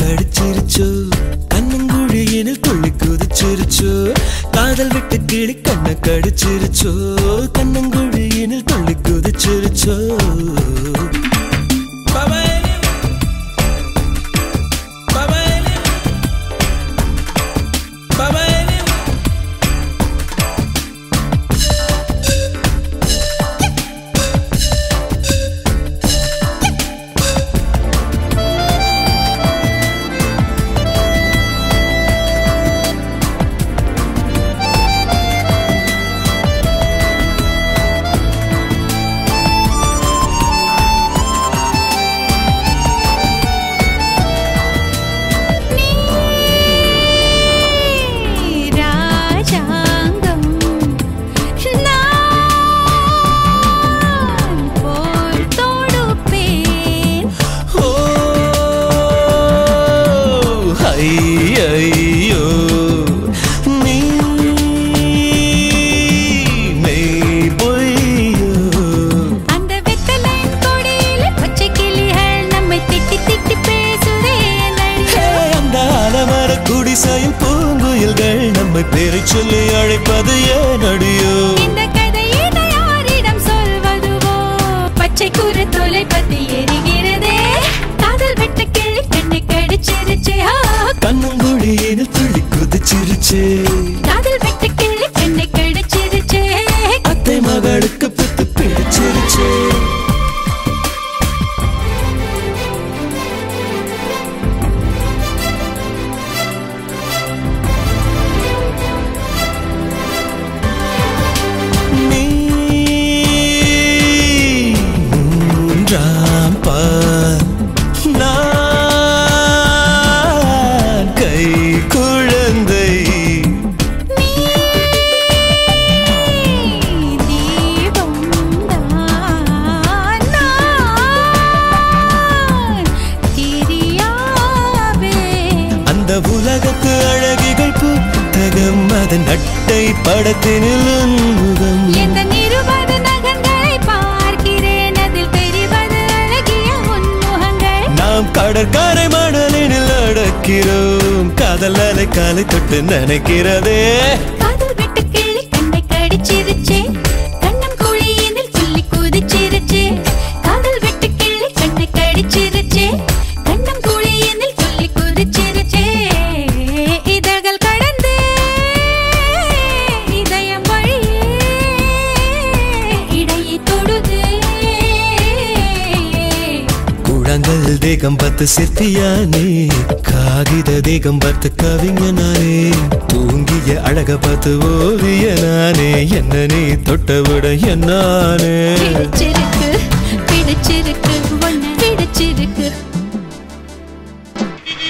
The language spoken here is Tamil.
கடிச்சிருச்சோ கண்ணங்குழியினில் துள்ளி குதிச்சிருச்சோ காதல் விட்டு கிளி கண்ண கடிச்சிருச்சோ கண்ணங்குழியினில் துள்ளி குதிச்சிருச்சோ பபாயலி, பபாயலி, பபாயலி. ராஜாங்கம் நான் போல் தொடுப்பேன் ஓ ஐயோ நீ மெய் பொய்யோ அந்த வெத்தலையின் கொடியில பச்சை கிளிகள் நம்மை திட்டி திட்டி பேசுதே ஹே, அந்த அலமர குடிசையில் பூங்குயில்கள் நம்மை பேரை சொல்லி அழைப்பது ஏன் அடியோ இந்த கதையினை யாரிடம் சொல்வதுவோ பச்சை கூறு தொலை பத்தி எரிகிறதே காதல் வெட்ட கிளி கண்ணை கடிச்சிருச்சே ஆ, கண்ணங்குழியினில் துள்ளி குதிச்சிருச்சு காதல் வெட்ட கிளி கண்ணை கடிச்சிருச்சே அத்தை மகளுக்கு பித்து பிடிச்சிருச்சு நீ மூன்றாம் பால் நான் கை குழந்தை தீபம் தான் நான் திரியாவே அந்த உலகத்து அழகிகள் புத்தகம் அதன் அட்டை படத்தினில் உன்முகம் எந்த நிருபது நகங்களை பார்க்கிறேன் அதில் தெரிவது அழகிய உன்முகங்கள் நாம் கடற்கரை மணலினில் அடக்கிறோம் காதல் அலை காலை தொட்டு நினைக்கிறதே காதல் வெட்டு கிளி கண்ணை கடிச்சிருச்சே கண்ணம் குழியினில் துள்ளி குதிச்சிருச்சே காதல் வெட்டு கிளி கண்ணை கடிச்சிருச்சே கண்ணம் குழியினில் துள்ளி குதிச்சிருச்சே இதழ்கள் கடந்து இதயம் வழியே இடையை தொடுதே குழங்கள் தேகம் பத்து சிற்பியானே காகித தேகம் பத்து கவிஞனானே தூங்கிய அழக பார்த்து ஓவியனானே என்ன நீ தொட்டவிட என்னானே பிடிச்சிருக்கு பிடிச்சிருக்கு ஒன்னு பிடிச்சிருக்கு